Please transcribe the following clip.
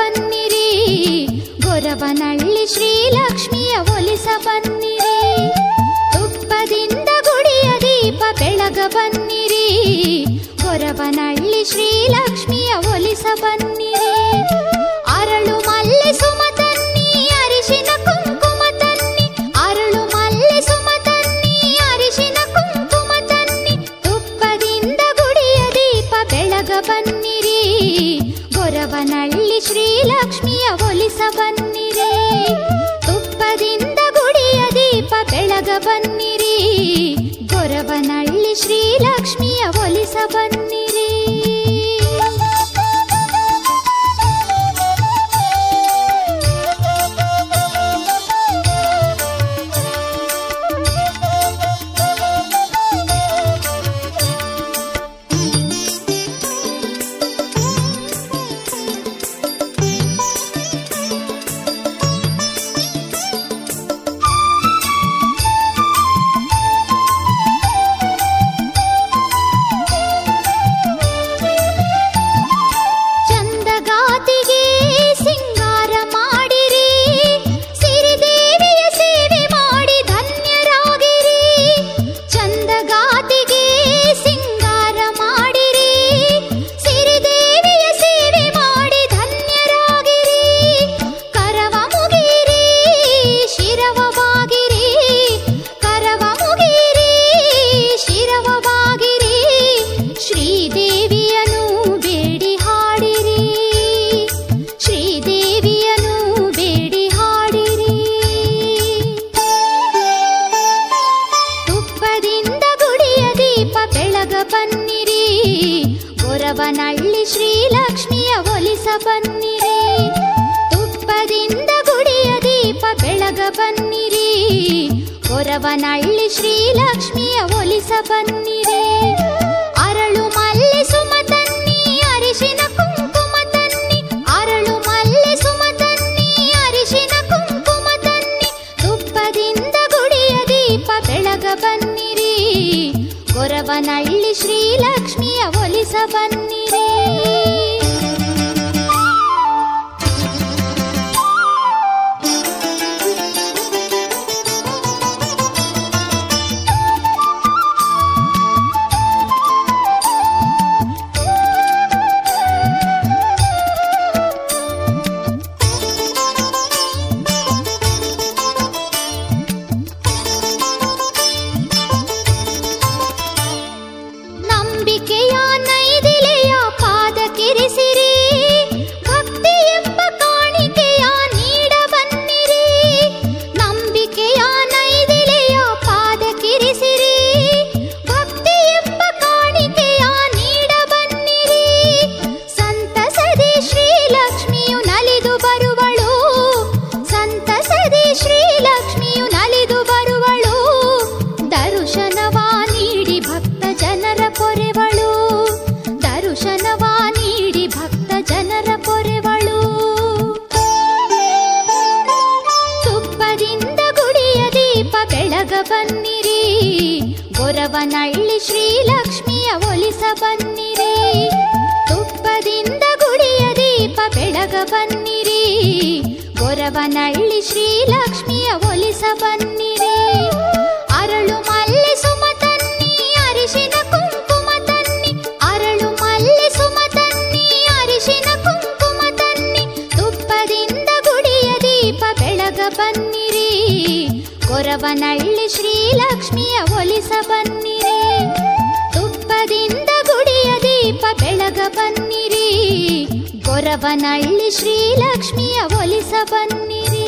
ಬನ್ನಿರಿ ಗೊರವನಳ್ಳಿ ಶ್ರೀಲಕ್ಷ್ಮಿಯ ಒಲಿಸ ಬನ್ನಿರಿ ತುಪ್ಪದಿಂದ ಗುಡಿಯ ದೀಪ ಬೆಳಗ ಬನ್ನಿರಿ ಗೊರವನಳ್ಳಿ ಶ್ರೀಲಕ್ಷ್ಮಿಯ ಒಲಿಸ ಬನ್ನಿರಿ ಅರಳು ಮಲ್ಲೆ ಸುಮ ತನ್ನಿ ಅರಿಶಿನ ಕುಂಕುಮ ತನ್ನಿ ಅರಳು ಮಲ್ಲೆ ಸುಮ ತನ್ನಿ ಅರಿಶಿನ ಕುಂಕುಮ ತನ್ನಿ ತುಪ್ಪದಿಂದ ಗುಡಿಯ ದೀಪ ಬೆಳಗ ಬನ್ನಿರಿ ಗೊರವನಳ್ಳಿ ಶ್ರೀಲಕ್ಷ್ಮಿಯ ಒಲಿಸ ಬನ್ನಿರಿ ತುಪ್ಪದಿಂದ ಗುಡಿಯ ದೀಪ ಬೆಳಗ ಬನ್ನಿರಿ ಗೊರವನಳ್ಳಿ ಶ್ರೀಲಕ್ಷ್ಮಿಯ ಒಲಿಸ ಬನ್ನಿರಿ ಚಂದಗಾತಿಗೆ ಸಿಂಗಾರ ಮಾಡಿರಿ ಸಿರಿದೇವಿಯ ಸೇವೆ ಮಾಡಿ ಧನ್ಯರಾಗಿರಿ ಚಂದಗಾತಿಗೆ ಸಿಂಗಾರ ಮಾಡಿರಿ ಸಿರಿದೇವಿಯ ಸೇವೆ ಮಾಡಿ ಧನ್ಯರಾಗಿರಿ ಕರವ ಮುಗಿರಿ ಶಿರವವಾಗಿರಿ ಕರವ ಮುಗಿರಿ ಶಿರವವಾಗಿರಿ ಶ್ರೀದೇವಿಯನು ಬೇಡಿ ಹಾಡಿರಿ ಶ್ರೀದೇವಿಯನು ಬೇಡಿ ಹಾಡಿರಿ ತುಪ್ಪದಿಂದ ಗುಡಿಯ ದೀಪ ಬೆಳಗ ಬನ್ನಿರಿ ಗೊರವನಳ್ಳಿ ಶ್ರೀಲಕ್ಷ್ಮಿಯ ಒಲಿಸ ಬನ್ನಿರಿ ತುಪ್ಪದಿಂದ ಗುಡಿಯ ದೀಪ ಬೆಳಗ ಬನ್ನಿರಿ ಗೊರವನಳ್ಳಿ ಶ್ರೀಲಕ್ಷ್ಮಿಯ ಒಲಿಸ ಬನ್ನಿರಿ ಅರಳು ಮಲ್ಲೆ ಸುಮ ತನ್ನಿ ಅರಿಶಿನ ಕುಂಕುಮ ತನ್ನಿ ಅರಳು ಮಲ್ಲೆ ಸುಮ ತನ್ನಿ ಅರಿಶಿನ ಕುಂಕುಮ ತನ್ನಿ ತುಪ್ಪದಿಂದ ಗುಡಿಯ ದೀಪ ಬೆಳಗ ಬನ್ನಿರಿ ಗೊರವನಳ್ಳಿ ಶ್ರೀಲಕ್ಷ್ಮಿಯ ಒಲಿಸ ಬನ್ನಿರಿ ನಂಬಿಕೆಯ ನೈದಿಲೆಯ ಪಾದ ಕಿರಿಸಿರಿ ಭಕ್ತಿ ಎಂಬ ಕಾಣಿಕೆಯ ನೀಡ ಬನ್ನಿರಿ ನಂಬಿಕೆಯ ನೈದಿಲೆಯ ಪಾದ ಕಿರಿಸಿರಿ ಭಕ್ತಿ ಎಂಬ ಕಾಣಿಕೆಯ ನೀಡ ಬನ್ನಿರಿ ಸಂತಸದೆ ಶ್ರೀಲಕ್ಷ್ಮಿಯು ನಲಿದು ಬರುವಳು ಸಂತಸದೆ ಶ್ರೀಲಕ್ಷ್ಮಿಯು ನಲಿದು ಬರುವಳು ದರುಶನವ ನೀಡಿ ಭಕ್ತ ಜನರ ಪೊರೆವಳು ದರುಶನವ ನೀಡಿ ಭಕ್ತ ಜನರ ಪೊರೆವಳು ತುಪ್ಪದಿಂದ ಗುಡಿಯ ದೀಪ ಬೆಳಗ ಬನ್ನಿರಿ ಗೊರವನಳ್ಳಿ ಶ್ರೀಲಕ್ಷ್ಮಿಯ ಒಲಿಸ ಬನ್ನಿರಿ ತುಪ್ಪದಿಂದ ಗುಡಿಯ ದೀಪ ಬೆಳಗ ಬನ್ನಿರಿ ಗೊರವನಳ್ಳಿ ಶ್ರೀಲಕ್ಷ್ಮಿಯ ಒಲಿಸ ಬನ್ನಿರಿ ಅರಳು ಮಲ್ಲೆ ಸುಮ ತನ್ನಿ ಅರಿಶಿನ ಕುಂಕುಮ ತನ್ನಿ ಅರಳು ಮಲ್ಲೆ ಸುಮ ತನ್ನಿ ಅರಿಶಿನ ಕುಂಕುಮ ತನ್ನಿ ತುಪ್ಪದಿಂದ ಗುಡಿಯ ದೀಪ ಬೆಳಗ ಬನ್ನಿರಿ ಗೊರವನಳ್ಳಿ ಶ್ರೀಲಕ್ಷ್ಮಿಯ ಒಲಿಸ ಬನ್ನಿರಿ ತುಪ್ಪದಿಂದ ಗುಡಿಯ ದೀಪ ಬೆಳಗ ಬನ್ನಿರಿ ಗೊರವನಳ್ಳಿ ಶ್ರೀಲಕ್ಷ್ಮಿಯ ಒಲಿಸ ಬನ್ನಿರಿ